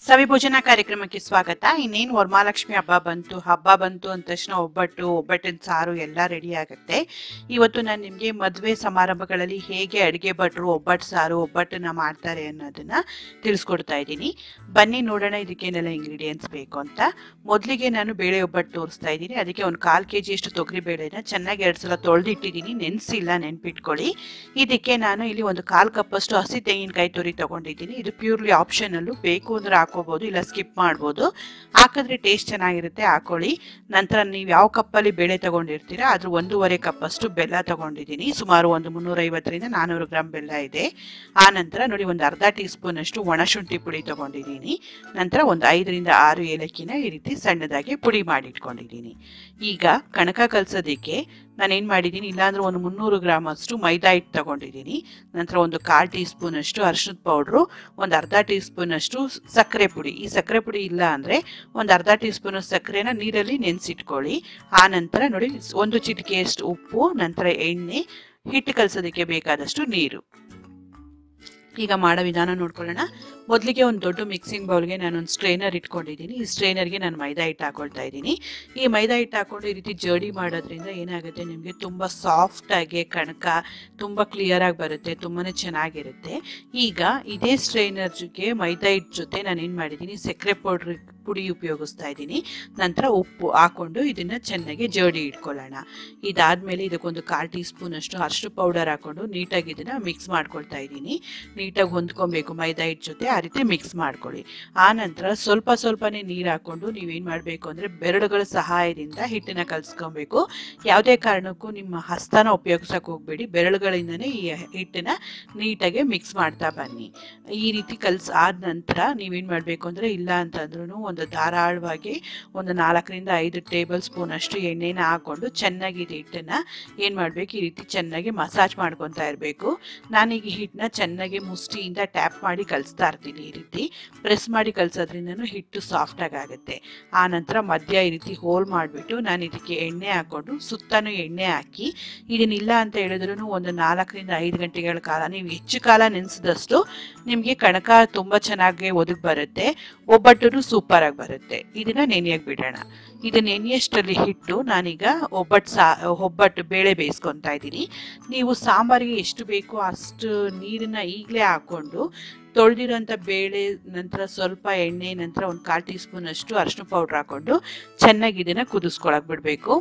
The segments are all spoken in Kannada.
ಸವಿಭೋಜನ ಕಾರ್ಯಕ್ರಮಕ್ಕೆ ಸ್ವಾಗತ ಇನ್ನೇನು ವರಮಹಾಲಕ್ಷ್ಮಿ ಹಬ್ಬ ಬಂತು ಹಬ್ಬ ಬಂತು ಅಂದ ತಕ್ಷಣ ಒಬ್ಬಟ್ಟು ಒಬ್ಬಟ್ಟಿನ ಸಾರು ಎಲ್ಲ ರೆಡಿ ಆಗುತ್ತೆ ಇವತ್ತು ನಾನು ನಿಮಗೆ ಮದುವೆ ಸಮಾರಂಭಗಳಲ್ಲಿ ಹೇಗೆ ಅಡುಗೆ ಭಟ್ರು ಒಬ್ಬಟ್ಟು ಸಾರು ಒಬ್ಬಟ್ಟನ್ನ ಮಾಡ್ತಾರೆ ಅನ್ನೋದನ್ನ ತಿಳಿಸ್ಕೊಡ್ತಾ ಇದ್ದೀನಿ ಬನ್ನಿ ನೋಡೋಣ ಇದಕ್ಕೇನೆಲ್ಲ ಇಂಗ್ರೀಡಿಯೆಂಟ್ಸ್ ಬೇಕು ಅಂತ ಮೊದಲಿಗೆ ನಾನು ಬೇಳೆ ಒಬ್ಬಟ್ಟು ತೋರಿಸ್ತಾ ಇದ್ದೀನಿ ಅದಕ್ಕೆ ಒಂದು ಕಾಲು ಕೆ ಜಿಯಷ್ಟು ತೊಗರಿ ಬೇಳೆನ ಚೆನ್ನಾಗಿ ಎರಡು ಸಲ ತೊಳೆದಿಟ್ಟಿದ್ದೀನಿ ನೆನೆಸಿಲ್ಲ ನೆನ್ಪಿಟ್ಕೊಳ್ಳಿ ಇದಕ್ಕೆ ನಾನು ಇಲ್ಲಿ ಒಂದು ಕಾಲು ಕಪ್ಪಷ್ಟು ಹಸಿ ತೆಂಗಿನಕಾಯಿ ತುರಿ ತಗೊಂಡಿದ್ದೀನಿ ಇದು ಪ್ಯೂರ್ಲಿ ಆಪ್ಷನಲ್ಲು ಬೇಕು ಅಂದ್ರೆ ಹಾಕೋಬಹುದು ಇಲ್ಲ ಸ್ಕಿಪ್ ಮಾಡ್ಬೋದು ಹಾಕಿದ್ರೆ ಟೇಸ್ಟ್ ಚೆನ್ನಾಗಿರುತ್ತೆ ಹಾಕೊಳ್ಳಿ ನಂತರ ನೀವು ಯಾವ ಕಪ್ಪಲ್ಲಿ ಬೇಳೆ ತಗೊಂಡಿರ್ತೀರಾ ಅದ್ರ ಒಂದೂವರೆ ಕಪ್ಪಷ್ಟು ಬೆಲ್ಲ ತಗೊಂಡಿದ್ದೀನಿ ಸುಮಾರು ಒಂದು ಮುನ್ನೂರೈವತ್ತರಿಂದ ನಾನ್ನೂರು ಗ್ರಾಮ್ ಬೆಲ್ಲ ಇದೆ ಆ ನಂತರ ನೋಡಿ ಒಂದು ಅರ್ಧ ಟೀ ಸ್ಪೂನ್ ಅಷ್ಟು ಒಣಶುಂಠಿ ಪುಡಿ ತಗೊಂಡಿದ್ದೀನಿ ನಂತರ ಒಂದು ಐದರಿಂದ ಆರು ಏಲಕ್ಕಿನ ಈ ರೀತಿ ಸಣ್ಣದಾಗಿ ಪುಡಿ ಮಾಡಿಟ್ಕೊಂಡಿದ್ದೀನಿ ಈಗ ಕಣಕ ಕಲ್ಸೋದಕ್ಕೆ ನಾನೇನು ಮಾಡಿದ್ದೀನಿ ಇಲ್ಲಾಂದ್ರೆ ಒಂದು ಮುನ್ನೂರು ಗ್ರಾಮ್ ಅಷ್ಟು ಮೈದಾ ಹಿಟ್ಟು ತಗೊಂಡಿದ್ದೀನಿ ನಂತರ ಒಂದು ಕಾಲು ಟೀ ಸ್ಪೂನ್ ಅಷ್ಟು ಅರಿಶಿನದ ಪೌಡ್ರು ಒಂದು ಅರ್ಧ ಟೀ ಸ್ಪೂನ್ ಅಷ್ಟು ಸಕ್ಕರೆ ಪುಡಿ ಈ ಸಕ್ಕರೆ ಪುಡಿ ಇಲ್ಲ ಅಂದರೆ ಒಂದು ಅರ್ಧ ಟೀ ಸ್ಪೂನ್ ಸಕ್ಕರೆನ ನೀರಲ್ಲಿ ನೆನೆಸಿಟ್ಕೊಳ್ಳಿ ಆ ನಂತರ ನೋಡಿ ಒಂದು ಚಿಟಿಕೆಯಷ್ಟು ಉಪ್ಪು ನಂತರ ಎಣ್ಣೆ ಹಿಟ್ಟು ಕಲಸೋದಕ್ಕೆ ಬೇಕಾದಷ್ಟು ನೀರು ಈಗ ಮಾಡೋ ವಿಧಾನ ನೋಡ್ಕೊಳ್ಳೋಣ ಮೊದಲಿಗೆ ಒಂದು ದೊಡ್ಡ ಮಿಕ್ಸಿಂಗ್ ಬೌಲ್ಗೆ ನಾನು ಒಂದು ಸ್ಟ್ರೈನರ್ ಇಟ್ಕೊಂಡಿದ್ದೀನಿ ಈ ಸ್ಟ್ರೈನರ್ಗೆ ನಾನು ಮೈದಾ ಹಿಟ್ಟು ಹಾಕೊಳ್ತಾ ಇದ್ದೀನಿ ಈ ಮೈದಾ ಹಿಟ್ಟು ಹಾಕೊಂಡು ಈ ರೀತಿ ಜಡಿ ಮಾಡೋದ್ರಿಂದ ಏನಾಗುತ್ತೆ ನಿಮಗೆ ತುಂಬ ಸಾಫ್ಟಾಗಿ ಕಣಕ ತುಂಬ ಕ್ಲಿಯರಾಗಿ ಬರುತ್ತೆ ತುಂಬಾ ಚೆನ್ನಾಗಿರುತ್ತೆ ಈಗ ಇದೇ ಸ್ಟ್ರೈನರ್ ಜೊತೆ ಮೈದಾ ಹಿಟ್ಟು ಜೊತೆ ನಾನು ಏನು ಮಾಡಿದ್ದೀನಿ ಸಕ್ಕರೆ ಪೌಡ್ರ್ ಪುಡಿ ಉಪಯೋಗಿಸ್ತಾ ಇದ್ದೀನಿ ನಂತರ ಉಪ್ಪು ಹಾಕೊಂಡು ಇದನ್ನು ಚೆನ್ನಾಗಿ ಜಡಿ ಇಟ್ಕೊಳ್ಳೋಣ ಇದಾದಮೇಲೆ ಇದಕ್ಕೊಂದು ಕಾಲು ಟೀ ಸ್ಪೂನ್ ಅಷ್ಟು ಅರಿಶಿನ ಪೌಡರ್ ಹಾಕೊಂಡು ನೀಟಾಗಿ ಇದನ್ನು ಮಿಕ್ಸ್ ಮಾಡ್ಕೊಳ್ತಾ ಇದ್ದೀನಿ ನೀಟಾಗಿ ಹೊಂದ್ಕೊಬೇಕು ಮೈದಾ ಹಿಟ್ಟು ಜೊತೆ ಆ ರೀತಿ ಮಿಕ್ಸ್ ಮಾಡ್ಕೊಳ್ಳಿ ಆ ನಂತರ ಸ್ವಲ್ಪ ಸ್ವಲ್ಪನೇ ನೀರು ಹಾಕೊಂಡು ನೀವೇನು ಮಾಡಬೇಕು ಅಂದರೆ ಬೆರಳುಗಳ ಸಹಾಯದಿಂದ ಹಿಟ್ಟನ್ನ ಕಲಿಸ್ಕೊಬೇಕು ಯಾವುದೇ ಕಾರಣಕ್ಕೂ ನಿಮ್ಮ ಹಸ್ತನ ಉಪಯೋಗಿಸೋಕೆ ಹೋಗಬೇಡಿ ಬೆರಳುಗಳಿಂದನೇ ಈ ಹಿಟ್ಟನ್ನ ನೀಟಾಗಿ ಮಿಕ್ಸ್ ಮಾಡ್ತಾ ಬನ್ನಿ ಈ ರೀತಿ ಕಲ್ಸ್ ಆದ ನಂತರ ನೀವೇನು ಮಾಡಬೇಕು ಅಂದರೆ ಇಲ್ಲ ಅಂತಂದ್ರೂ ಒಂದು ಧಾರಾಳವಾಗಿ ಒಂದು ನಾಲ್ಕರಿಂದ ಐದು ಟೇಬಲ್ ಸ್ಪೂನ್ ಅಷ್ಟು ಎಣ್ಣೆನ ಹಾಕೊಂಡು ಚೆನ್ನಾಗಿ ಇದು ಹಿಟ್ಟನ್ನ ಏನು ಮಾಡಬೇಕು ಈ ರೀತಿ ಚೆನ್ನಾಗಿ ಮಸಾಜ್ ಮಾಡ್ಕೊತಾ ಇರಬೇಕು ನಾನೀಗ ಈ ಹಿಟ್ಟನ್ನ ಚೆನ್ನಾಗಿ ಮುಷ್ಟಿಯಿಂದ ಟ್ಯಾಪ್ ಮಾಡಿ ಕಲಿಸ್ತಾ ಇರ್ತೀನಿ ಈ ರೀತಿ ಪ್ರೆಸ್ ಮಾಡಿ ಕಲಿಸೋದ್ರಿಂದನೂ ಹಿಟ್ಟು ಸಾಫ್ಟಾಗಿ ಆಗುತ್ತೆ ಆ ನಂತರ ಮಧ್ಯ ಈ ರೀತಿ ಹೋಲ್ ಮಾಡಿಬಿಟ್ಟು ನಾನು ಇದಕ್ಕೆ ಎಣ್ಣೆ ಹಾಕ್ಕೊಂಡು ಸುತ್ತನೂ ಎಣ್ಣೆ ಹಾಕಿ ಇದನ್ನಿಲ್ಲ ಅಂತ ಹೇಳಿದ್ರು ಒಂದು ನಾಲ್ಕರಿಂದ ಐದು ಗಂಟೆಗಳ ಕಾಲ ನೀವು ಹೆಚ್ಚು ಕಾಲ ನೆನೆಸಿದಷ್ಟು ನಿಮಗೆ ಕಣಕ ತುಂಬ ಚೆನ್ನಾಗಿ ಒದಗಿ ಬರುತ್ತೆ ಒಬ್ಬಟ್ಟು ಸೂಪರ್ ಆಗಿ ಬರುತ್ತೆ ಇದನ್ನ ನೆನೆಯಕ್ಕೆ ಬಿಡೋಣ ಇದು ನೆನೆಯಷ್ಟರಲ್ಲಿ ಹಿಟ್ಟು ನಾನೀಗ ಒಬ್ಬಟ್ಟು ಸಾ ಒಬ್ಬಟ್ಟು ಬೇಳೆ ಬೇಯಿಸ್ಕೊತಾ ಇದ್ದೀನಿ ನೀವು ಸಾಂಬಾರಿಗೆ ಎಷ್ಟು ಬೇಕೋ ಅಷ್ಟು ನೀರನ್ನ ಈಗಲೇ ಹಾಕ್ಕೊಂಡು ತೊಳೆದಿರೋಂಥ ಬೇಳೆ ನಂತರ ಸ್ವಲ್ಪ ಎಣ್ಣೆ ನಂತರ ಒಂದು ಕಾಲು ಟೀ ಸ್ಪೂನ್ ಅಷ್ಟು ಅರಿಶಿನ ಪೌಡ್ರ್ ಹಾಕ್ಕೊಂಡು ಚೆನ್ನಾಗಿ ಇದನ್ನು ಕುದಿಸ್ಕೊಳಕ್ ಬಿಡಬೇಕು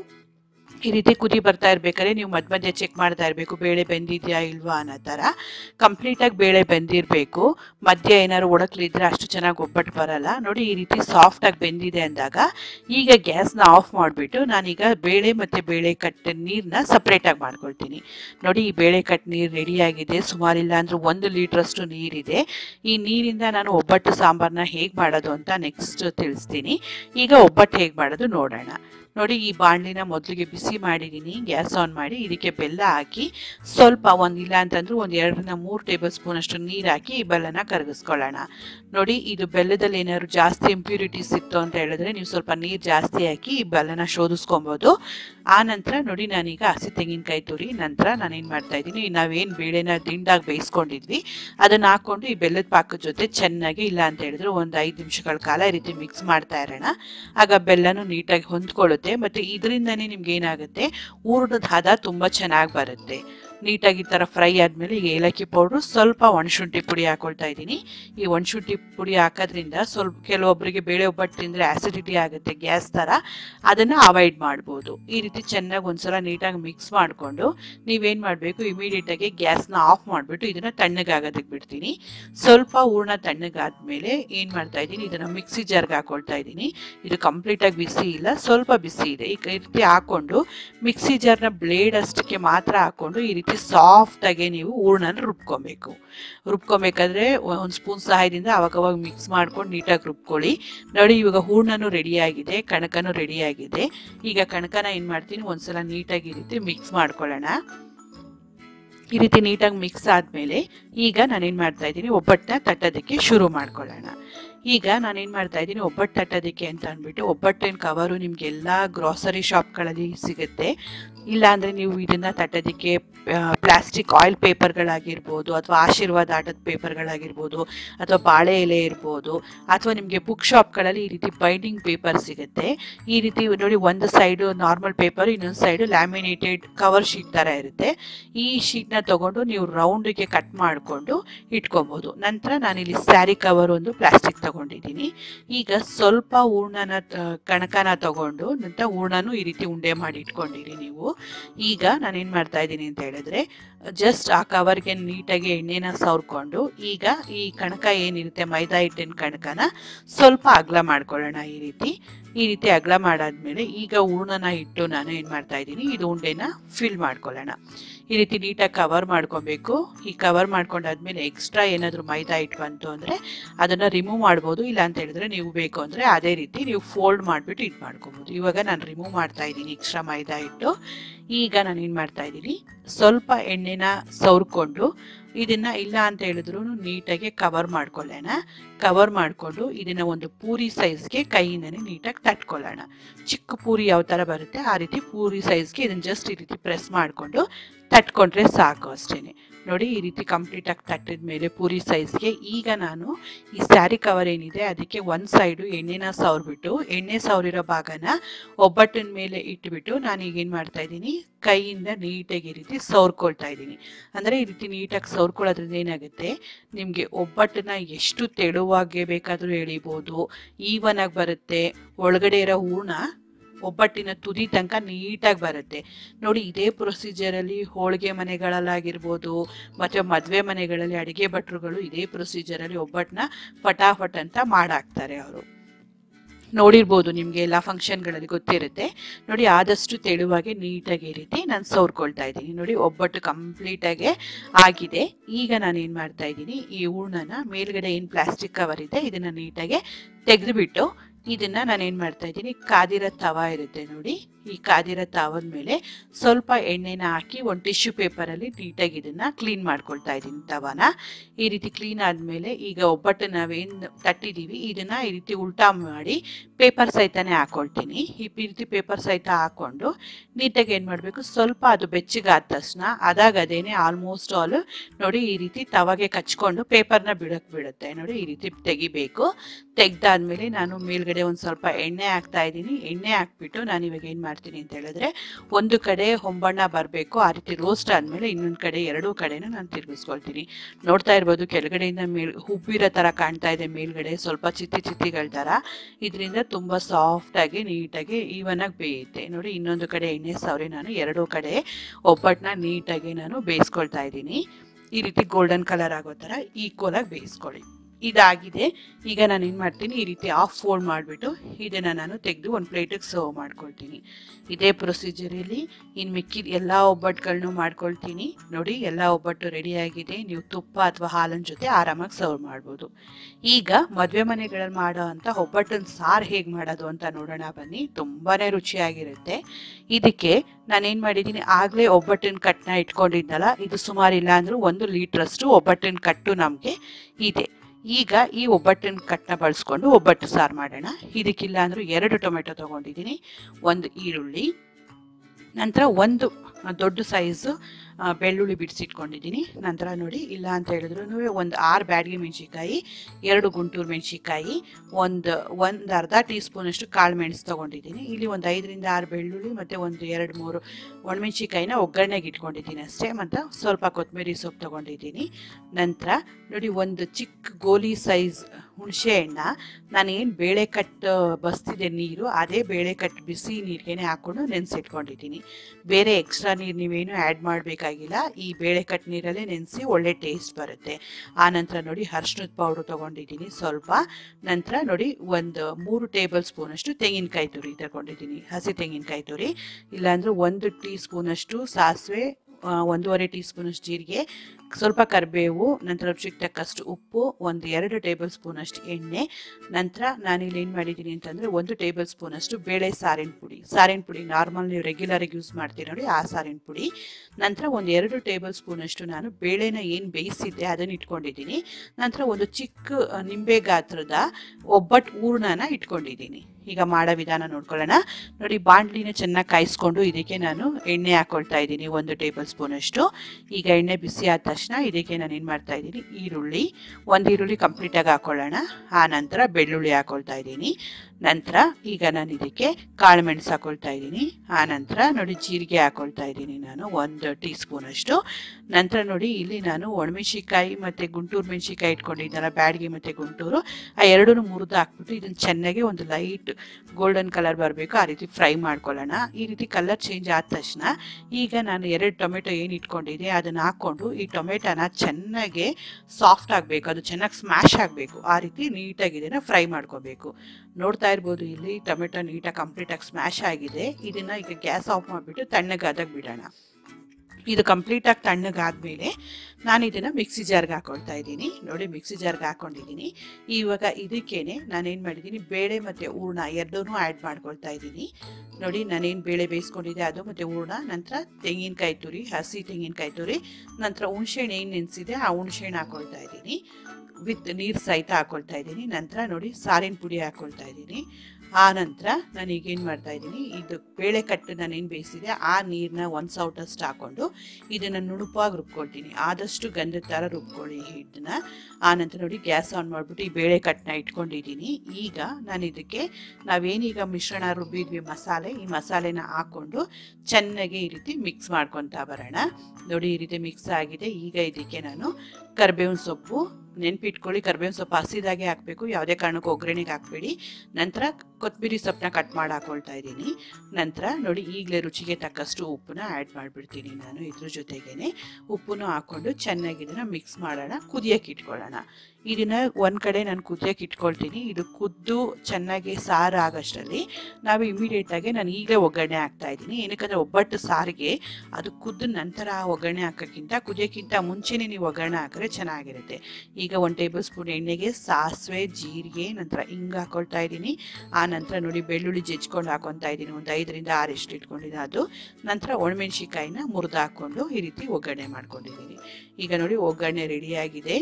ಈ ರೀತಿ ಕುದಿ ಬರ್ತಾ ಇರ್ಬೇಕಾದ್ರೆ ನೀವು ಮಧ್ಯ ಮಧ್ಯೆ ಚೆಕ್ ಮಾಡ್ತಾ ಇರಬೇಕು ಬೇಳೆ ಬೆಂದಿದೆಯಾ ಇಲ್ವಾ ಅನ್ನೋ ಥರ ಕಂಪ್ಲೀಟಾಗಿ ಬೇಳೆ ಬೆಂದಿರಬೇಕು ಮಧ್ಯ ಏನಾದ್ರು ಒಡಕ್ಲಿದ್ರೆ ಅಷ್ಟು ಚೆನ್ನಾಗಿ ಒಬ್ಬಟ್ಟು ಬರಲ್ಲ ನೋಡಿ ಈ ರೀತಿ ಸಾಫ್ಟಾಗಿ ಬೆಂದಿದೆ ಅಂದಾಗ ಈಗ ಗ್ಯಾಸ್ನ ಆಫ್ ಮಾಡಿಬಿಟ್ಟು ನಾನೀಗ ಬೇಳೆ ಮತ್ತು ಬೇಳೆ ಕಟ್ಟ ನೀರನ್ನ ಸಪ್ರೇಟಾಗಿ ಮಾಡ್ಕೊಳ್ತೀನಿ ನೋಡಿ ಈ ಬೇಳೆ ಕಟ್ ನೀರು ರೆಡಿಯಾಗಿದೆ ಸುಮಾರಿಲ್ಲ ಅಂದ್ರೆ ಒಂದು ಲೀಟ್ರಷ್ಟು ನೀರಿದೆ ಈ ನೀರಿಂದ ನಾನು ಒಬ್ಬಟ್ಟು ಸಾಂಬಾರನ್ನ ಹೇಗೆ ಮಾಡೋದು ಅಂತ ನೆಕ್ಸ್ಟ್ ತಿಳಿಸ್ತೀನಿ ಈಗ ಒಬ್ಬಟ್ಟು ಹೇಗೆ ಮಾಡೋದು ನೋಡೋಣ ನೋಡಿ ಈ ಬಾಣಲಿನ ಮೊದಲಿಗೆ ಬಿಸಿ ಮಾಡಿದ್ದೀನಿ ಗ್ಯಾಸ್ ಆನ್ ಮಾಡಿ ಇದಕ್ಕೆ ಬೆಲ್ಲ ಹಾಕಿ ಸ್ವಲ್ಪ ಒಂದಿಲ್ಲ ಅಂತಂದ್ರೆ ಒಂದು ಎರಡರಿಂದ ಮೂರು ಟೇಬಲ್ ಸ್ಪೂನ್ ಅಷ್ಟು ನೀರು ಹಾಕಿ ಈ ಬೆಲ್ಲನ ಕರಗಿಸ್ಕೊಳ್ಳೋಣ ನೋಡಿ ಇದು ಬೆಲ್ಲದಲ್ಲಿ ಏನಾದ್ರು ಜಾಸ್ತಿ ಇಂಪ್ಯೂರಿಟೀಸ್ ಇತ್ತು ಅಂತ ಹೇಳಿದ್ರೆ ನೀವು ಸ್ವಲ್ಪ ನೀರು ಜಾಸ್ತಿ ಹಾಕಿ ಈ ಬೆಲ್ಲನ ಶೋಧಿಸ್ಕೊಬೋದು ಆ ನಂತರ ನೋಡಿ ನಾನೀಗ ಹಸಿ ತೆಂಗಿನಕಾಯಿ ತುರಿ ನಂತರ ನಾನೇನು ಮಾಡ್ತಾ ಇದ್ದೀನಿ ನಾವೇನು ಬೇಳೆನ ದಿಂಡಾಗಿ ಬೇಯಿಸ್ಕೊಂಡಿದ್ವಿ ಅದನ್ನ ಹಾಕೊಂಡು ಈ ಬೆಲ್ಲದ ಪಾಕದ ಜೊತೆ ಚೆನ್ನಾಗಿ ಇಲ್ಲ ಅಂತ ಹೇಳಿದ್ರೆ ಒಂದು ಐದು ನಿಮಿಷಗಳ ಕಾಲ ಈ ರೀತಿ ಮಿಕ್ಸ್ ಮಾಡ್ತಾ ಇರೋಣ ಆಗ ಬೆಲ್ಲನೂ ನೀಟಾಗಿ ಹೊಂದ್ಕೊಳ್ಳುತ್ತೆ ಮತ್ತೆ ಇದರಿಂದನೇ ನಿಮ್ಗೆ ಏನಾಗುತ್ತೆ ಊರ್ಣದ ಹದ ತುಂಬ ಚೆನ್ನಾಗಿ ಬರುತ್ತೆ ನೀಟಾಗಿ ಈ ಥರ ಫ್ರೈ ಆದಮೇಲೆ ಈಗ ಏಲಕ್ಕಿ ಪೌಡ್ರು ಸ್ವಲ್ಪ ಒಣಶುಂಠಿ ಪುಡಿ ಹಾಕೊಳ್ತಾ ಇದ್ದೀನಿ ಈ ಒಣಶುಂಠಿ ಪುಡಿ ಹಾಕೋದ್ರಿಂದ ಸ್ವಲ್ಪ ಕೆಲವೊಬ್ಬರಿಗೆ ಬೇಳೆ ಒಬ್ಬಟ್ಟು ತಿಂದರೆ ಆ್ಯಸಿಡಿಟಿ ಆಗುತ್ತೆ ಗ್ಯಾಸ್ ಥರ ಅದನ್ನು ಅವಾಯ್ಡ್ ಮಾಡ್ಬೋದು ಈ ರೀತಿ ಚೆನ್ನಾಗಿ ಒಂದ್ಸಲ ನೀಟಾಗಿ ಮಿಕ್ಸ್ ಮಾಡಿಕೊಂಡು ನೀವೇನು ಮಾಡಬೇಕು ಇಮಿಡಿಯೇಟಾಗಿ ಗ್ಯಾಸ್ನ ಆಫ್ ಮಾಡಿಬಿಟ್ಟು ಇದನ್ನು ತಣ್ಣಗಾಗೋದಕ್ಕೆ ಬಿಡ್ತೀನಿ ಸ್ವಲ್ಪ ಹೂರ್ಣ ತಣ್ಣಗಾದ್ಮೇಲೆ ಏನು ಮಾಡ್ತಾ ಇದ್ದೀನಿ ಇದನ್ನು ಮಿಕ್ಸಿ ಜಾರ್ಗೆ ಹಾಕೊಳ್ತಾ ಇದ್ದೀನಿ ಇದು ಕಂಪ್ಲೀಟಾಗಿ ಬಿಸಿ ಇಲ್ಲ ಸ್ವಲ್ಪ ಬಿಸಿ ಇದೆ ಈ ರೀತಿ ಹಾಕೊಂಡು ಮಿಕ್ಸಿ ಜಾರ್ನ ಬ್ಲೇಡ್ ಅಷ್ಟಕ್ಕೆ ಮಾತ್ರ ಹಾಕೊಂಡು ಈ ರೀತಿ ಸಾಫ್ಟಾಗಿ ನೀವು ಹೂರ್ಣನ ರುಬ್ಕೊಬೇಕು ರುಬ್ಕೊಬೇಕಾದ್ರೆ ಒಂದು ಸ್ಪೂನ್ ಸಹಾಯದಿಂದ ಅವಾಗವಾಗ ಮಿಕ್ಸ್ ಮಾಡ್ಕೊಂಡು ನೀಟಾಗಿ ರುಬ್ಕೊಳ್ಳಿ ನೋಡಿ ಇವಾಗ ಹೂರ್ಣನೂ ರೆಡಿಯಾಗಿದೆ ಕಣಕನೂ ರೆಡಿಯಾಗಿದೆ ಈಗ ಕಣಕನ ಏನು ಮಾಡ್ತೀನಿ ಒಂದ್ಸಲ ನೀಟಾಗಿ ಈ ರೀತಿ ಮಿಕ್ಸ್ ಮಾಡ್ಕೊಳ್ಳೋಣ ಈ ರೀತಿ ನೀಟಾಗಿ ಮಿಕ್ಸ್ ಆದಮೇಲೆ ಈಗ ನಾನೇನು ಮಾಡ್ತಾ ಇದ್ದೀನಿ ಒಬ್ಬಟ್ಟನ್ನ ತಟ್ಟೋದಕ್ಕೆ ಶುರು ಮಾಡ್ಕೊಳ್ಳೋಣ ಈಗ ನಾನೇನು ಮಾಡ್ತಾ ಇದ್ದೀನಿ ಒಬ್ಬಟ್ಟು ತಟ್ಟೋದಕ್ಕೆ ಅಂತ ಅಂದ್ಬಿಟ್ಟು ಒಬ್ಬಟ್ಟಿನ ಕವರು ನಿಮ್ಗೆ ಎಲ್ಲ ಗ್ರಾಸರಿ ಶಾಪ್ಗಳಲ್ಲಿ ಸಿಗುತ್ತೆ ಇಲ್ಲ ಅಂದರೆ ನೀವು ಇದನ್ನು ತಟ್ಟೋದಕ್ಕೆ ಪ್ಲಾಸ್ಟಿಕ್ ಆಯಿಲ್ ಪೇಪರ್ಗಳಾಗಿರ್ಬೋದು ಅಥವಾ ಆಶೀರ್ವಾದ ಆಟದ ಪೇಪರ್ಗಳಾಗಿರ್ಬೋದು ಅಥವಾ ಬಾಳೆ ಎಲೆ ಇರ್ಬೋದು ಅಥವಾ ನಿಮಗೆ ಬುಕ್ ಶಾಪ್ಗಳಲ್ಲಿ ಈ ರೀತಿ ಬೈಂಡಿಂಗ್ ಪೇಪರ್ ಸಿಗುತ್ತೆ ಈ ರೀತಿ ನೋಡಿ ಒಂದು ಸೈಡು ನಾರ್ಮಲ್ ಪೇಪರ್ ಇನ್ನೊಂದು ಸೈಡು ಲ್ಯಾಮಿನೇಟೆಡ್ ಕವರ್ ಶೀಟ್ ಥರ ಇರುತ್ತೆ ಈ ಶೀಟ್ನ ತಗೊಂಡು ನೀವು ರೌಂಡಿಗೆ ಕಟ್ ಮಾಡಿಕೊಂಡು ಇಟ್ಕೊಬೋದು ನಂತರ ನಾನಿಲ್ಲಿ ಸ್ಯಾರಿ ಕವರ್ ಒಂದು ಪ್ಲಾಸ್ಟಿಕ್ ತಗೊಂಡಿದ್ದೀನಿ ಈಗ ಸ್ವಲ್ಪ ಹೂರ್ಣನ ತ- ಕಣಕನ ತಗೊಂಡು ನಂತರ ಹೂರ್ಣನೂ ಈ ರೀತಿ ಉಂಡೆ ಮಾಡಿ ಇಟ್ಕೊಂಡಿರಿ ನೀವು ಈಗ ನಾನೇನು ಮಾಡ್ತಾ ಇದ್ದೀನಿ ಅಂತ ಹೇಳಿದ್ರೆ ಜಸ್ಟ್ ಆ ಕವರ್ಗೆ ನೀಟಾಗಿ ಎಣ್ಣೆನ ಸವರ್ಕೊಂಡು ಈಗ ಈ ಕಣಕ ಏನಿರುತ್ತೆ ಮೈದಾ ಹಿಟ್ಟಿನ ಕಣಕನ ಸ್ವಲ್ಪ ಅಗಲ ಮಾಡ್ಕೊಳ್ಳೋಣ ಈ ರೀತಿ ಈ ರೀತಿ ಅಗಲ ಮಾಡಾದ್ಮೇಲೆ ಈಗ ಹೂರ್ಣನ ಇಟ್ಟು ನಾನು ಏನು ಮಾಡ್ತಾ ಇದ್ದೀನಿ ಇದು ಉಂಡೆನ ಫಿಲ್ ಮಾಡ್ಕೊಳ್ಳೋಣ ಈ ರೀತಿ ನೀಟಾಗಿ ಕವರ್ ಮಾಡ್ಕೊಬೇಕು ಈ ಕವರ್ ಮಾಡ್ಕೊಂಡಾದ್ಮೇಲೆ ಎಕ್ಸ್ಟ್ರಾ ಏನಾದರೂ ಮೈದಾ ಹಿಟ್ಟು ಬಂತು ಅಂದರೆ ಅದನ್ನು ರಿಮೂವ್ ಮಾಡ್ಬೋದು ಇಲ್ಲ ಅಂತ ಹೇಳಿದ್ರೆ ನೀವು ಬೇಕು ಅಂದರೆ ಅದೇ ರೀತಿ ನೀವು ಫೋಲ್ಡ್ ಮಾಡಿಬಿಟ್ಟು ಇದು ಮಾಡ್ಕೊಬೋದು ಇವಾಗ ನಾನು ರಿಮೂವ್ ಮಾಡ್ತಾ ಇದ್ದೀನಿ ಎಕ್ಸ್ಟ್ರಾ ಮೈದಾ ಹಿಟ್ಟು ಈಗ ನಾನು ಏನು ಮಾಡ್ತಾ ಇದ್ದೀನಿ ಸ್ವಲ್ಪ ಎಣ್ಣೆನ ಸವರ್ಕೊಂಡು ಇದನ್ನ ಇಲ್ಲ ಅಂತ ಹೇಳಿದ್ರು ನೀಟಾಗಿ ಕವರ್ ಮಾಡ್ಕೊಳ್ಳೋಣ ಕವರ್ ಮಾಡಿಕೊಂಡು ಇದನ್ನ ಒಂದು ಪೂರಿ ಸೈಜ್ಗೆ ಕೈಯಿಂದನೇ ನೀಟಾಗಿ ತಟ್ಕೊಳ್ಳೋಣ ಚಿಕ್ಕ ಪೂರಿ ಯಾವ ಥರ ಬರುತ್ತೆ ಆ ರೀತಿ ಪೂರಿ ಸೈಜ್ಗೆ ಇದನ್ನ ಜಸ್ಟ್ ಈ ರೀತಿ ಪ್ರೆಸ್ ಮಾಡಿಕೊಂಡು ತಟ್ಕೊಂಡ್ರೆ ಸಾಕು ಅಷ್ಟೇನೆ ನೋಡಿ ಈ ರೀತಿ ಕಂಪ್ಲೀಟ್ ಆಗಿ ತಟ್ಟಿದ ಮೇಲೆ ಪೂರಿ ಸೈಜ್ಗೆ ಈಗ ನಾನು ಈ ಸ್ಯಾರಿ ಕವರ್ ಏನಿದೆ ಅದಕ್ಕೆ ಒಂದು ಸೈಡು ಎಣ್ಣೆನ ಸವರ್ಬಿಟ್ಟು ಎಣ್ಣೆ ಸವರಿರೋ ಭಾಗನ ಒಬ್ಬಟ್ಟಿನ ಮೇಲೆ ಇಟ್ಬಿಟ್ಟು ನಾನು ಈಗ ಏನು ಮಾಡ್ತಾ ಇದ್ದೀನಿ ಕೈಯಿಂದ ನೀಟಾಗಿ ಈ ರೀತಿ ಸವರ್ಕೊಳ್ತಾ ಇದ್ದೀನಿ ಅಂದರೆ ಈ ರೀತಿ ನೀಟಾಗಿ ಸವರ್ಕೊಳ್ಳೋದ್ರಿಂದ ಏನಾಗುತ್ತೆ ನಿಮಗೆ ಒಬ್ಬಟ್ಟನ್ನ ಎಷ್ಟು ತೆಳುವಾಗಿ ಬೇಕಾದರೂ ಎಳಿಬೋದು ಈವನ್ ಆಗಿ ಬರುತ್ತೆ ಒಳಗಡೆ ಇರೋ ಹೂರ್ಣ ಒಬ್ಬಟ್ಟಿನ ತುದಿ ತನಕ ನೀಟಾಗಿ ಬರುತ್ತೆ ನೋಡಿ ಇದೇ ಪ್ರೊಸೀಜರಲ್ಲಿ ಹೋಳಿಗೆ ಮನೆಗಳಲ್ಲಾಗಿರ್ಬೋದು ಮತ್ತು ಮದುವೆ ಮನೆಗಳಲ್ಲಿ ಅಡಿಗೆ ಭಟ್ರುಗಳು ಇದೇ ಪ್ರೊಸೀಜರಲ್ಲಿ ಒಬ್ಬಟ್ಟನ್ನ ಫಟಾಫಟ್ ಅಂತ ಮಾಡಾಕ್ತಾರೆ ಅವರು ನೋಡಿರ್ಬೋದು ನಿಮಗೆ ಎಲ್ಲ ಫಂಕ್ಷನ್ಗಳಲ್ಲಿ ಗೊತ್ತಿರುತ್ತೆ ನೋಡಿ ಆದಷ್ಟು ತೆಳುವಾಗಿ ನೀಟಾಗಿ ಈ ರೀತಿ ನಾನು ಸವರ್ಕೊಳ್ತಾ ಇದ್ದೀನಿ ನೋಡಿ ಒಬ್ಬಟ್ಟು ಕಂಪ್ಲೀಟಾಗಿ ಆಗಿದೆ ಈಗ ನಾನು ಏನು ಮಾಡ್ತಾ ಇದ್ದೀನಿ ಈ ಹೂರ್ಣನ ಮೇಲ್ಗಡೆ ಏನು ಪ್ಲಾಸ್ಟಿಕ್ ಕವರ್ ಇದೆ ಇದನ್ನು ನೀಟಾಗಿ ತೆಗೆದುಬಿಟ್ಟು ಇದನ್ನ ನಾನು ಏನು ಮಾಡ್ತಾ ಇದ್ದೀನಿ ಕಾದಿರೋ ತವ ಇರುತ್ತೆ ನೋಡಿ ಈ ಕಾದಿರೋ ತವದ ಮೇಲೆ ಸ್ವಲ್ಪ ಎಣ್ಣೆನ ಹಾಕಿ ಒಂದು ಟಿಶ್ಯೂ ಪೇಪರಲ್ಲಿ ನೀಟಾಗಿ ಇದನ್ನ ಕ್ಲೀನ್ ಮಾಡ್ಕೊಳ್ತಾ ಇದ್ದೀನಿ ತವನ ಈ ರೀತಿ ಕ್ಲೀನ್ ಆದಮೇಲೆ ಈಗ ಒಬ್ಬಟ್ಟು ನಾವೇನು ತಟ್ಟಿದ್ದೀವಿ ಇದನ್ನ ಈ ರೀತಿ ಉಲ್ಟಾ ಮಾಡಿ ಪೇಪರ್ ಸಹಿತನೇ ಹಾಕೊಳ್ತೀನಿ ಈ ರೀತಿ ಪೇಪರ್ ಸಹಿತ ಹಾಕೊಂಡು ನೀಟಾಗಿ ಏನು ಮಾಡಬೇಕು ಸ್ವಲ್ಪ ಅದು ಬೆಚ್ಚಗಾದ ತಕ್ಷಣ ಅದಾಗ ಅದೇನೆ ಆಲ್ಮೋಸ್ಟ್ ಆಲ್ ನೋಡಿ ಈ ರೀತಿ ತವಾಗೆ ಕಚ್ಕೊಂಡು ಪೇಪರ್ನ ಬಿಡಕ್ ಬಿಡುತ್ತೆ ನೋಡಿ ಈ ರೀತಿ ತೆಗಿಬೇಕು ತೆಗ್ದಾದ್ಮೇಲೆ ನಾನು ಮೇಲ್ಗಡೆ ಒಂದು ಸ್ವಲ್ಪ ಎಣ್ಣೆ ಹಾಕ್ತಾ ಇದ್ದೀನಿ ಎಣ್ಣೆ ಹಾಕ್ಬಿಟ್ಟು ನಾನು ಇವಾಗ ಏನು ಮಾಡ್ತೀನಿ ಅಂತ ಹೇಳಿದ್ರೆ ಒಂದು ಕಡೆ ಹೊಂಬಣ್ಣ ಬರಬೇಕು ಆ ರೀತಿ ರೋಸ್ಟ್ ಆದಮೇಲೆ ಇನ್ನೊಂದು ಕಡೆ ಎರಡೂ ಕಡೆನೂ ನಾನು ತಿರುಗಿಸ್ಕೊಳ್ತೀನಿ ನೋಡ್ತಾ ಇರ್ಬೋದು ಕೆಳಗಡೆಯಿಂದ ಮೇಲ್ ಹುಬ್ಬಿರೋ ಥರ ಕಾಣ್ತಾ ಇದೆ ಮೇಲ್ಗಡೆ ಸ್ವಲ್ಪ ಚಿತ್ತಿ ಚಿತ್ತಿಗಳ ಥರ ಇದರಿಂದ ತುಂಬ ಸಾಫ್ಟಾಗಿ ನೀಟಾಗಿ ಈವನಾಗಿ ಬೇಯುತ್ತೆ ನೋಡಿ ಇನ್ನೊಂದು ಕಡೆ ಎಣ್ಣೆ ಸವರಿ ನಾನು ಎರಡೂ ಕಡೆ ಒಬ್ಬಟ್ಟನ್ನ ನೀಟಾಗಿ ನಾನು ಬೇಯಿಸ್ಕೊಳ್ತಾ ಇದ್ದೀನಿ ಈ ರೀತಿ ಗೋಲ್ಡನ್ ಕಲರ್ ಆಗೋ ಥರ ಈಕ್ವಲ್ ಆಗಿ ಬೇಯಿಸ್ಕೊಳ್ಳಿ ಇದಾಗಿದೆ ಈಗ ನಾನು ಏನು ಮಾಡ್ತೀನಿ ಈ ರೀತಿ ಆಫ್ ಫೋಲ್ಡ್ ಮಾಡಿಬಿಟ್ಟು ಇದನ್ನು ನಾನು ತೆಗೆದು ಒಂದು ಪ್ಲೇಟಿಗೆ ಸರ್ವ್ ಮಾಡ್ಕೊಳ್ತೀನಿ ಇದೇ ಪ್ರೊಸೀಜರಲ್ಲಿ ಇನ್ನು ಮಿಕ್ಕಿದ ಎಲ್ಲ ಒಬ್ಬಟ್ಟುಗಳನ್ನೂ ಮಾಡ್ಕೊಳ್ತೀನಿ ನೋಡಿ ಎಲ್ಲ ಒಬ್ಬಟ್ಟು ರೆಡಿಯಾಗಿದೆ ನೀವು ತುಪ್ಪ ಅಥವಾ ಹಾಲಿನ ಜೊತೆ ಆರಾಮಾಗಿ ಸರ್ವ್ ಮಾಡ್ಬೋದು ಈಗ ಮದುವೆ ಮನೆಗಳಲ್ಲಿ ಮಾಡೋ ಅಂಥ ಒಬ್ಬಟ್ಟಿನ ಸಾರು ಹೇಗೆ ಮಾಡೋದು ಅಂತ ನೋಡೋಣ ಬನ್ನಿ ತುಂಬಾ ರುಚಿಯಾಗಿರುತ್ತೆ ಇದಕ್ಕೆ ನಾನೇನು ಮಾಡಿದ್ದೀನಿ ಆಗಲೇ ಒಬ್ಬಟ್ಟಿನ ಕಟ್ಟನ್ನ ಇಟ್ಕೊಂಡಿದ್ದಲ್ಲ ಇದು ಸುಮಾರು ಇಲ್ಲ ಅಂದರೂ ಒಂದು ಲೀಟ್ರಷ್ಟು ಒಬ್ಬಟ್ಟಿನ ಕಟ್ಟು ನಮಗೆ ಇದೆ ಈಗ ಈ ಒಬ್ಬಟ್ಟಿನ ಕಟ್ಟನ್ನ ಬಳಸ್ಕೊಂಡು ಒಬ್ಬಟ್ಟು ಸಾರು ಮಾಡೋಣ ಇದಕ್ಕಿಲ್ಲ ಅಂದರೂ ಎರಡು ಟೊಮೆಟೊ ತೊಗೊಂಡಿದ್ದೀನಿ ಒಂದು ಈರುಳ್ಳಿ ನಂತರ ಒಂದು ದೊಡ್ಡ ಸೈಜು ಬೆಳ್ಳುಳ್ಳಿ ಬಿಡಿಸಿಟ್ಕೊಂಡಿದ್ದೀನಿ ನಂತರ ನೋಡಿ ಇಲ್ಲ ಅಂತ ಹೇಳಿದ್ರು ಒಂದು ಆರು ಬ್ಯಾಡಗಿ ಮೆಣಸಿಕಾಯಿ ಎರಡು ಗುಂಟೂರು ಮೆಣಸಿಕಾಯಿ ಒಂದು ಒಂದು ಅರ್ಧ ಟೀ ಸ್ಪೂನಷ್ಟು ಕಾಳು ಮೆಣಸು ತೊಗೊಂಡಿದ್ದೀನಿ ಇಲ್ಲಿ ಒಂದು ಐದರಿಂದ ಆರು ಬೆಳ್ಳುಳ್ಳಿ ಮತ್ತು ಒಂದು ಎರಡು ಮೂರು ಒಣಮೆಣ್ಸಿಕಾಯಿನ ಒಗ್ಗರಣೆಗೆ ಇಟ್ಕೊಂಡಿದ್ದೀನಿ ಅಷ್ಟೇ ಮತ್ತು ಸ್ವಲ್ಪ ಕೊತ್ತಂಬರಿ ಸೊಪ್ಪು ತೊಗೊಂಡಿದ್ದೀನಿ ನಂತರ ನೋಡಿ ಒಂದು ಚಿಕ್ಕ ಗೋಲಿ ಸೈಜ್ ಹುಣಸೆ ಹಣ್ಣ ನಾನು ಏನು ಬೇಳೆ ಕಟ್ಟು ಬಸ್ತಿದೆ ನೀರು ಅದೇ ಬೇಳೆ ಕಟ್ಟು ಬಿಸಿ ನೀರಿಗೆನೆ ಹಾಕ್ಕೊಂಡು ನೆನೆಸಿಟ್ಕೊಂಡಿದ್ದೀನಿ ಬೇರೆ ಎಕ್ಸ್ಟ್ರಾ ನೀರು ನೀವೇನು ಆ್ಯಡ್ ಮಾಡಬೇಕಾಗಿಲ್ಲ ಈ ಬೇಳೆ ಕಟ್ಟು ನೀರಲ್ಲೇ ನೆನೆಸಿ ಒಳ್ಳೆ ಟೇಸ್ಟ್ ಬರುತ್ತೆ ಆ ನಂತರ ನೋಡಿ ಅರ್ಶಿನದ ಪೌಡ್ರ್ ತೊಗೊಂಡಿದ್ದೀನಿ ಸ್ವಲ್ಪ ನಂತರ ನೋಡಿ ಒಂದು ಮೂರು ಟೇಬಲ್ ಸ್ಪೂನಷ್ಟು ತೆಂಗಿನಕಾಯಿ ತುರಿ ತಗೊಂಡಿದ್ದೀನಿ ಹಸಿ ತೆಂಗಿನಕಾಯಿ ತುರಿ ಇಲ್ಲಾಂದ್ರೆ ಒಂದು ಟೀ ಸ್ಪೂನಷ್ಟು ಸಾಸಿವೆ ಆ, ಒಂದೂವರೆ ಟೀ ಸ್ಪೂನಷ್ಟು ಜೀರಿಗೆ ಸ್ವಲ್ಪ ಕರಿಬೇವು ನಂತರ ರುಚಿಗೆ ತಕ್ಕಷ್ಟು ಉಪ್ಪು ಒಂದು ಎರಡು ಟೇಬಲ್ ಸ್ಪೂನಷ್ಟು ಎಣ್ಣೆ ನಂತರ ನಾನಿಲ್ಲಿ ಏನು ಮಾಡಿದ್ದೀನಿ ಅಂತಂದರೆ ಒಂದು ಟೇಬಲ್ ಸ್ಪೂನಷ್ಟು ಬೇಳೆ ಸಾರಿನ ಪುಡಿ ಸಾರಿನ ಪುಡಿ ನಾರ್ಮಲ್ ನೀವು ರೆಗ್ಯುಲರಾಗಿ ಯೂಸ್ ಮಾಡ್ತೀರಿ ನೋಡಿ ಆ ಸಾರಿನ ಪುಡಿ ನಂತರ ಒಂದು ಎರಡು ಟೇಬಲ್ ಸ್ಪೂನಷ್ಟು ನಾನು ಬೇಳೆನ ಏನು ಬೇಯಿಸಿದ್ದೆ ಅದನ್ನು ಇಟ್ಕೊಂಡಿದ್ದೀನಿ ನಂತರ ಒಂದು ಚಿಕ್ಕ ಆ, ನಿಂಬೆ ಗಾತ್ರದ ಒಬ್ಬಟ್ಟು ಹೂರ್ಣನ ಇಟ್ಕೊಂಡಿದ್ದೀನಿ ಈಗ ಮಾಡೋ ವಿಧಾನ ನೋಡ್ಕೊಳ್ಳೋಣ ನೋಡಿ ಬಾಣಲಿನ ಚೆನ್ನಾಗಿ ಕಾಯಿಸ್ಕೊಂಡು ಇದಕ್ಕೆ ನಾನು ಎಣ್ಣೆ ಹಾಕೊಳ್ತಾ ಇದ್ದೀನಿ ಒಂದು ಟೇಬಲ್ ಸ್ಪೂನ್ ಅಷ್ಟು ಈಗ ಎಣ್ಣೆ ಬಿಸಿ ಆದ ತಕ್ಷಣ ಇದಕ್ಕೆ ನಾನು ಏನು ಮಾಡ್ತಾ ಇದ್ದೀನಿ ಈರುಳ್ಳಿ ಒಂದು ಈರುಳ್ಳಿ ಕಂಪ್ಲೀಟಾಗಿ ಹಾಕೊಳ್ಳೋಣ ಆ ನಂತರ ಬೆಳ್ಳುಳ್ಳಿ ಹಾಕೊಳ್ತಾ ಇದ್ದೀನಿ ನಂತರ ಈಗ ನಾನು ಇದಕ್ಕೆ ಕಾಳು ಮೆಣಸು ಹಾಕೊಳ್ತಾ ಇದ್ದೀನಿ ಆ ನಂತರ ನೋಡಿ ಜೀರಿಗೆ ಹಾಕೊಳ್ತಾ ಇದ್ದೀನಿ ನಾನು ಒಂದು ಟೀ ಸ್ಪೂನ್ ಅಷ್ಟು ನಂತರ ನೋಡಿ ಇಲ್ಲಿ ನಾನು ಒಣಮೆಣಸಿಕಾಯಿ ಮತ್ತು ಗುಂಟೂರು ಮೆಣಸಿಕಾಯಿ ಇಟ್ಕೊಂಡಿದ್ದಲ್ಲ ಬ್ಯಾಡಗಿ ಮತ್ತು ಗುಂಟೂರು ಆ ಎರಡೂ ಮುರಿದು ಹಾಕ್ಬಿಟ್ಟು ಇದನ್ನು ಚೆನ್ನಾಗಿ ಒಂದು ಲೈಟ್ ಗೋಲ್ಡನ್ ಕಲರ್ ಬರಬೇಕು ಆ ರೀತಿ ಫ್ರೈ ಮಾಡ್ಕೊಳ್ಳೋಣ ಈ ರೀತಿ ಕಲರ್ ಚೇಂಜ್ ಆದ ತಕ್ಷಣ ಈಗ ನಾನು ಎರಡು ಟೊಮೆಟೊ ಏನು ಇಟ್ಕೊಂಡಿದ್ದೆ ಅದನ್ನು ಹಾಕ್ಕೊಂಡು ಈ ಟೊಮೆಟೊನ ಚೆನ್ನಾಗಿ ಸಾಫ್ಟ್ ಆಗಬೇಕು ಅದು ಚೆನ್ನಾಗಿ ಸ್ಮ್ಯಾಶ್ ಆಗಬೇಕು ಆ ರೀತಿ ನೀಟಾಗಿ ಇದನ್ನು ಫ್ರೈ ಮಾಡ್ಕೋಬೇಕು ನೋಡ್ತಾ ಇರ್ಬೋದು ಇಲ್ಲಿ ಟೊಮೆಟೊ ನೀಟಾಗಿ ಕಂಪ್ಲೀಟಾಗಿ ಸ್ಮ್ಯಾಶ್ ಆಗಿದೆ ಇದನ್ನು ಈಗ ಗ್ಯಾಸ್ ಆಫ್ ಮಾಡಿಬಿಟ್ಟು ತಣ್ಣಗಾದಾಗ ಬಿಡೋಣ ಇದು ಕಂಪ್ಲೀಟಾಗಿ ತಣ್ಣಗಾದ್ಮೇಲೆ ನಾನು ಇದನ್ನು ಮಿಕ್ಸಿ ಜಾರ್ಗೆ ಹಾಕೊಳ್ತಾ ಇದ್ದೀನಿ ನೋಡಿ ಮಿಕ್ಸಿ ಜಾರ್ಗೆ ಹಾಕೊಂಡಿದ್ದೀನಿ ಇವಾಗ ಇದಕ್ಕೇನೆ ನಾನೇನು ಮಾಡಿದ್ದೀನಿ ಬೇಳೆ ಮತ್ತು ಹೂರ್ಣ ಎರಡೂ ಆ್ಯಡ್ ಮಾಡ್ಕೊಳ್ತಾ ಇದ್ದೀನಿ ನೋಡಿ ನಾನೇನು ಬೇಳೆ ಬೇಯಿಸ್ಕೊಂಡಿದ್ದೆ ಅದು ಮತ್ತು ಹೂರ್ಣ ನಂತರ ತೆಂಗಿನಕಾಯಿ ತುರಿ ಹಸಿ ತೆಂಗಿನಕಾಯಿ ತುರಿ ನಂತರ ಹುಣ್ಸೆಹಣ್ಣು ಏನು ನೆನೆಸಿದೆ ಆ ಹುಣ್ಸೆಹಣ್ಣು ಹಾಕೊಳ್ತಾ ಇದ್ದೀನಿ ವಿತ್ ನೀರು ಸಹಿತ ಹಾಕೊಳ್ತಾ ಇದ್ದೀನಿ ನಂತರ ನೋಡಿ ಸಾರಿನ ಪುಡಿ ಹಾಕೊಳ್ತಾ ಇದ್ದೀನಿ ಆ ನಂತರ ನಾನು ಈಗೇನು ಮಾಡ್ತಾ ಇದ್ದೀನಿ ಇದು ಬೇಳೆ ಕಟ್ಟು ನಾನು ಏನು ಬೇಯಿಸಿದೆ ಆ ನೀರನ್ನ ಒಂದು ಸೌಟಷ್ಟು ಹಾಕ್ಕೊಂಡು ಇದನ್ನು ನುಣುಪಾಗಿ ರುಬ್ಕೊಳ್ತೀನಿ ಆದಷ್ಟು ಗಂಧದ ಥರ ರುಬ್ಕೊಳ್ಳಿ ಹಿಟ್ಟನ್ನ ಆ ನಂತರ ನೋಡಿ ಗ್ಯಾಸ್ ಆನ್ ಮಾಡಿಬಿಟ್ಟು ಈ ಬೇಳೆ ಕಟ್ಟನ್ನ ಇಟ್ಕೊಂಡಿದ್ದೀನಿ ಈಗ ನಾನು ಇದಕ್ಕೆ ನಾವೇನೀಗ ಮಿಶ್ರಣ ರುಬ್ಬಿದ್ವಿ ಮಸಾಲೆ ಈ ಮಸಾಲೆನ ಹಾಕ್ಕೊಂಡು ಚೆನ್ನಾಗಿ ಈ ರೀತಿ ಮಿಕ್ಸ್ ಮಾಡ್ಕೊತಾ ಬರೋಣ ನೋಡಿ ಈ ರೀತಿ ಮಿಕ್ಸ್ ಆಗಿದೆ ಈಗ ಇದಕ್ಕೆ ನಾನು ಕರ್ಬೇವಿನ ಸೊಪ್ಪು ನೆನ್ಪಿಟ್ಕೊಳ್ಳಿ ಕರ್ಬೇವಿನ ಸೊಪ್ಪು ಹಸಿದಾಗೆ ಹಾಕಬೇಕು ಯಾವುದೇ ಕಾರಣಕ್ಕೂ ಒಗ್ಗರಣೆಗೆ ಹಾಕಬೇಡಿ ನಂತರ ಕೊತ್ತಂಬರಿ ಸೊಪ್ಪನ್ನ ಕಟ್ ಮಾಡಿ ಹಾಕೊಳ್ತಾ ಇದ್ದೀನಿ ನಂತರ ನೋಡಿ ಈಗಲೇ ರುಚಿಗೆ ತಕ್ಕಷ್ಟು ಉಪ್ಪನ್ನ ಆ್ಯಡ್ ಮಾಡಿಬಿಡ್ತೀನಿ ನಾನು ಇದ್ರ ಜೊತೆಗೇನೆ ಉಪ್ಪನ್ನು ಹಾಕ್ಕೊಂಡು ಚೆನ್ನಾಗಿ ಇದನ್ನು ಮಿಕ್ಸ್ ಮಾಡೋಣ ಕುದಿಯಕ್ಕೆ ಇಟ್ಕೊಳ್ಳೋಣ ಇದನ್ನ ಒಂದು ಕಡೆ ನಾನು ಕುದಿಯಕ್ಕೆ ಇಟ್ಕೊಳ್ತೀನಿ ಇದು ಕುದ್ದು ಚೆನ್ನಾಗಿ ಸಾರು ಆಗೋಷ್ಟರಲ್ಲಿ ನಾವು ಇಮಿಡಿಯೇಟಾಗಿ ನಾನು ಈಗಲೇ ಒಗ್ಗರಣೆ ಹಾಕ್ತಾ ಇದ್ದೀನಿ ಏನಕ್ಕಂದರೆ ಒಬ್ಬಟ್ಟು ಸಾರಿಗೆ ಅದು ಕುದ್ದ ನಂತರ ಒಗ್ಗರಣೆ ಹಾಕೋಕ್ಕಿಂತ ಕುದಿಯೋಕ್ಕಿಂತ ಮುಂಚೆನೇ ನೀವು ಒಗ್ಗರಣೆ ಹಾಕಿದ್ರೆ ಚೆನ್ನಾಗಿರುತ್ತೆ ಈಗ ಒಂದು ಟೇಬಲ್ ಸ್ಪೂನ್ ಎಣ್ಣೆಗೆ ಸಾಸಿವೆ ಜೀರಿಗೆ ನಂತರ ಹಿಂಗೆ ಹಾಕೊಳ್ತಾ ಇದ್ದೀನಿ ಆ ನಂತರ ನೋಡಿ ಬೆಳ್ಳುಳ್ಳಿ ಜಜ್ಕೊಂಡು ಹಾಕೊತಾ ಇದ್ದೀನಿ ಒಂದು ಐದರಿಂದ ಆರು ಎಷ್ಟು ಇಟ್ಕೊಂಡಿದ್ದೀನಿ ಅದು ನಂತರ ಒಣಮೆಣ್ಸಿಕಾಯಿನ ಮುರಿದು ಹಾಕ್ಕೊಂಡು ಈ ರೀತಿ ಒಗ್ಗರಣೆ ಮಾಡ್ಕೊಂಡಿದ್ದೀನಿ ಈಗ ನೋಡಿ ಒಗ್ಗರಣೆ ರೆಡಿಯಾಗಿದೆ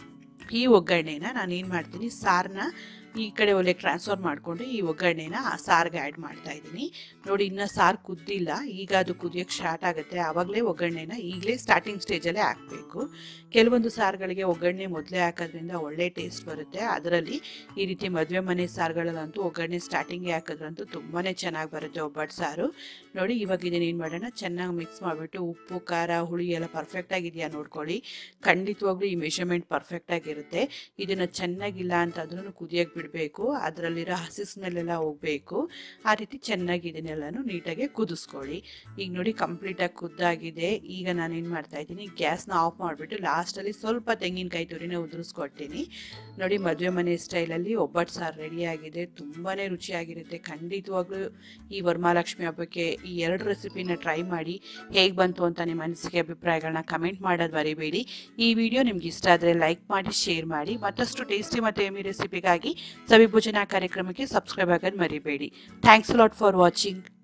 ಈ ಒಗ್ಗರಣೆನ ನಾನು ಏನು ಮಾಡ್ತೀನಿ ಸಾರನ್ನ ಈ ಕಡೆ ಒಲೆ ಟ್ರಾನ್ಸ್ಫರ್ ಮಾಡಿಕೊಂಡು ಈ ಒಗ್ಗರಣೆನ ಆ ಸಾರಿಗೆ ಆ್ಯಡ್ ಮಾಡ್ತಾ ಇದ್ದೀನಿ ನೋಡಿ ಇನ್ನು ಸಾರು ಕುದ್ದಿಲ್ಲ ಈಗ ಅದು ಕುದಿಯೋಕ್ಕೆ ಸ್ಟಾರ್ಟ್ ಆಗುತ್ತೆ ಆವಾಗಲೇ ಒಗ್ಗರಣೆನ ಈಗಲೇ ಸ್ಟಾರ್ಟಿಂಗ್ ಸ್ಟೇಜಲ್ಲೇ ಹಾಕಬೇಕು ಕೆಲವೊಂದು ಸಾರುಗಳಿಗೆ ಒಗ್ಗರಣೆ ಮೊದಲೇ ಹಾಕೋದ್ರಿಂದ ಒಳ್ಳೆ ಟೇಸ್ಟ್ ಬರುತ್ತೆ ಅದರಲ್ಲಿ ಈ ರೀತಿ ಮದುವೆ ಮನೆ ಸಾರುಗಳಲ್ಲಂತೂ ಒಗ್ಗರಣೆ ಸ್ಟಾರ್ಟಿಂಗ್ಗೆ ಹಾಕಿದ್ರಂತೂ ತುಂಬಾ ಚೆನ್ನಾಗಿ ಬರುತ್ತೆ ಒಬ್ಬಟ್ಟು ಸಾರು ನೋಡಿ ಇವಾಗ ಇದನ್ನ ಏನು ಮಾಡೋಣ ಚೆನ್ನಾಗಿ ಮಿಕ್ಸ್ ಮಾಡಿಬಿಟ್ಟು ಉಪ್ಪು ಖಾರ ಹುಳಿ ಎಲ್ಲ ಪರ್ಫೆಕ್ಟಾಗಿದೆಯಾ ನೋಡ್ಕೊಳ್ಳಿ ಖಂಡಿತವಾಗ್ಲೂ ಈ ಮೆಷರ್ಮೆಂಟ್ ಪರ್ಫೆಕ್ಟಾಗಿರುತ್ತೆ ಇದನ್ನು ಚೆನ್ನಾಗಿಲ್ಲ ಅಂತಂದ್ರೂ ಕುದಿಯೋಕ್ಕೆ ಬಿಡಬೇಕು ಅದರಲ್ಲಿರೋ ಹಸಿ ಸ್ಮೆಲ್ಲೆಲ್ಲ ಹೋಗಬೇಕು ಆ ರೀತಿ ಚೆನ್ನಾಗಿ ಇದನ್ನೆಲ್ಲನೂ ನೀಟಾಗಿ ಕುದಿಸ್ಕೊಳ್ಳಿ ಈಗ ನೋಡಿ ಕಂಪ್ಲೀಟಾಗಿ ಕುದ್ದಾಗಿದೆ ಈಗ ನಾನು ಏನು ಮಾಡ್ತಾ ಇದ್ದೀನಿ ಗ್ಯಾಸ್ನ ಆಫ್ ಮಾಡಿಬಿಟ್ಟು ಲಾಸ್ಟಲ್ಲಿ ಸ್ವಲ್ಪ ತೆಂಗಿನಕಾಯಿ ತುರಿನ ಉದುರಿಸ್ಕೊಡ್ತೀನಿ ನೋಡಿ ಮದುವೆ ಮನೆ ಸ್ಟೈಲಲ್ಲಿ ಒಬ್ಬಟ್ಟು ಸಾರು ರೆಡಿಯಾಗಿದೆ ತುಂಬಾ ರುಚಿಯಾಗಿರುತ್ತೆ ಖಂಡಿತವಾಗ್ಲೂ ಈ ವರಮಹಾಲಕ್ಷ್ಮಿ ಹಬ್ಬಕ್ಕೆ ಈ ಎರಡು ರೆಸಿಪಿನ ಟ್ರೈ ಮಾಡಿ ಹೇಗೆ ಬಂತು ಅಂತ ನಿಮ್ಮ ಅನಿಸಿಕೆ ಅಭಿಪ್ರಾಯಗಳನ್ನ ಕಮೆಂಟ್ ಮಾಡೋದು ಮರಿಬೇಡಿ ಈ ವಿಡಿಯೋ ನಿಮ್ಗೆ ಇಷ್ಟ ಆದರೆ ಲೈಕ್ ಮಾಡಿ ಶೇರ್ ಮಾಡಿ ಮತ್ತಷ್ಟು ಟೇಸ್ಟಿ ಮತ್ತು ಎಮಿ ರೆಸಿಪಿಗಾಗಿ ಸವಿಭೋಜನಾ ಕಾರ್ಯಕ್ರಮಕ್ಕೆ ಸಬ್ಸ್ಕ್ರೈಬ್ ಆಗೋದು ಮರಿಬೇಡಿ ಥ್ಯಾಂಕ್ಸ್ ಲಾಟ್ ಫಾರ್ ವಾಚಿಂಗ್